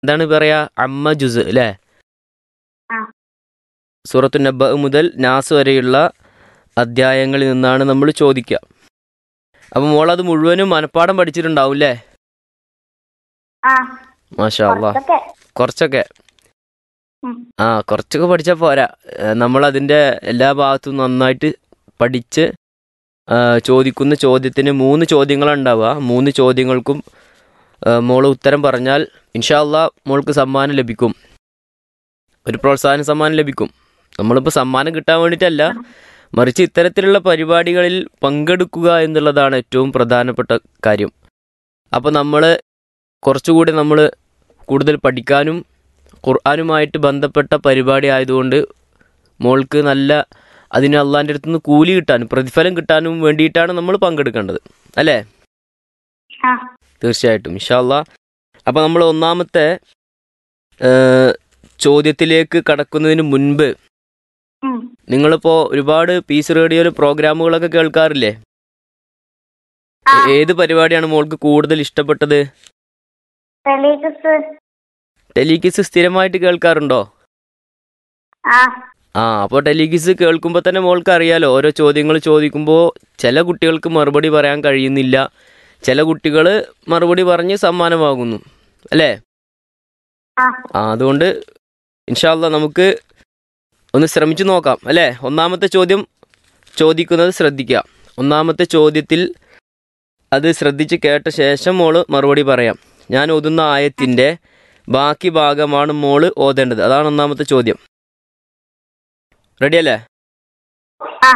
എന്താണ് പറയാ അമ്മ ജുസ് അല്ലേ ആ. സൂറത്തു നബ മുതൽ നാസ് വരെയുള്ള അധ്യായങ്ങളിൽ നിന്നാണ് നമ്മൾ ചോദിക്കുക അപ്പം മോൾ അത് മുഴുവനും മനഃപ്പാടം പഠിച്ചിട്ടുണ്ടാവും അല്ലേ ആ മാഷാ അല്ലാ കുറച്ചൊക്കെ കുറച്ചൊക്കെ ഉം. ആ കുറച്ചൊക്കെ പഠിച്ചാൽ പോരാ നമ്മൾ അതിൻ്റെ എല്ലാ ഭാഗത്തും നന്നായിട്ട് പഠിച്ച് ആ, ചോദിക്കുന്ന ചോദ്യത്തിന് മൂന്ന് ചോദ്യങ്ങളാണ് ഉണ്ടാവുക മൂന്ന് ചോദ്യങ്ങൾക്കും ആ, മോള് ഉത്തരം പറഞ്ഞാൽ ഇൻഷാല്ല മോൾക്ക് സമ്മാനം ലഭിക്കും ഒരു പ്രോത്സാഹന സമ്മാനം ലഭിക്കും നമ്മളിപ്പോൾ സമ്മാനം കിട്ടാൻ വേണ്ടിയിട്ടല്ല മറിച്ച് ഇത്തരത്തിലുള്ള പരിപാടികളിൽ പങ്കെടുക്കുക എന്നുള്ളതാണ് ഏറ്റവും പ്രധാനപ്പെട്ട കാര്യം അപ്പോൾ നമ്മൾ കുറച്ചുകൂടി നമ്മൾ കൂടുതൽ പഠിക്കാനും ഖുർആാനുമായിട്ട് ബന്ധപ്പെട്ട പരിപാടി ആയതുകൊണ്ട് മോൾക്ക് നല്ല അതിന് അള്ളാൻ്റെ അടുത്ത് നിന്ന് കൂലി കിട്ടാനും പ്രതിഫലം കിട്ടാനും വേണ്ടിയിട്ടാണ് നമ്മൾ പങ്കെടുക്കേണ്ടത് അല്ലേ ആ തീർച്ചയായിട്ടും ഇൻഷാല്ല അപ്പോൾ നമ്മൾ ഒന്നാമത്തെ ഏഹ്, ചോദ്യത്തിലേക്ക് കടക്കുന്നതിന് മുൻപ് ഉം. നിങ്ങളിപ്പോൾ ഒരുപാട് പീസ് റേഡിയോയിൽ പ്രോഗ്രാമുകളൊക്കെ കേൾക്കാറില്ലേ ആ ഏത് പരിപാടിയാണ് മോൾക്ക് കൂടുതൽ ഇഷ്ടപ്പെട്ടത് റിലീജസ് ടെലികിസ് സ്ഥിരമായിട്ട് കേൾക്കാറുണ്ടോ ആ ആ അപ്പോൾ ടെലികിസ് കേൾക്കുമ്പോൾ തന്നെ മോൾക്ക് അറിയാലോ ഓരോ ചോദ്യങ്ങൾ ചോദിക്കുമ്പോൾ ചില കുട്ടികൾക്ക് മറുപടി പറയാൻ കഴിയുന്നില്ല ചില കുട്ടികൾ മറുപടി പറഞ്ഞ് സമ്മാനമാകുന്നു അല്ലേ ആ ആ അതുകൊണ്ട് ഇൻഷാല്ല നമുക്ക് ഒന്ന് ശ്രമിച്ചു നോക്കാം അല്ലേ ഒന്നാമത്തെ ചോദ്യം ചോദിക്കുന്നത് ശ്രദ്ധിക്കുക ഒന്നാമത്തെ ചോദ്യത്തിൽ അത് ശ്രദ്ധിച്ച് കേട്ട ശേഷം മോള് മറുപടി പറയാം ഞാൻ ഓതുന്ന ആയത്തിൻ്റെ ബാക്കി ഭാഗമാണ് മോള് ഓതേണ്ടത് അതാണ് ഒന്നാമത്തെ ചോദ്യം റെഡിയല്ലേ ആ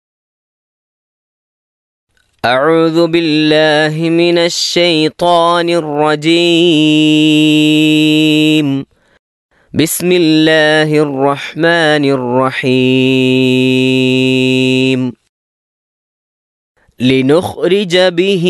أعوذ بالله من الشيطان الرجيم بسم الله الرحمن الرحيم لنخرج به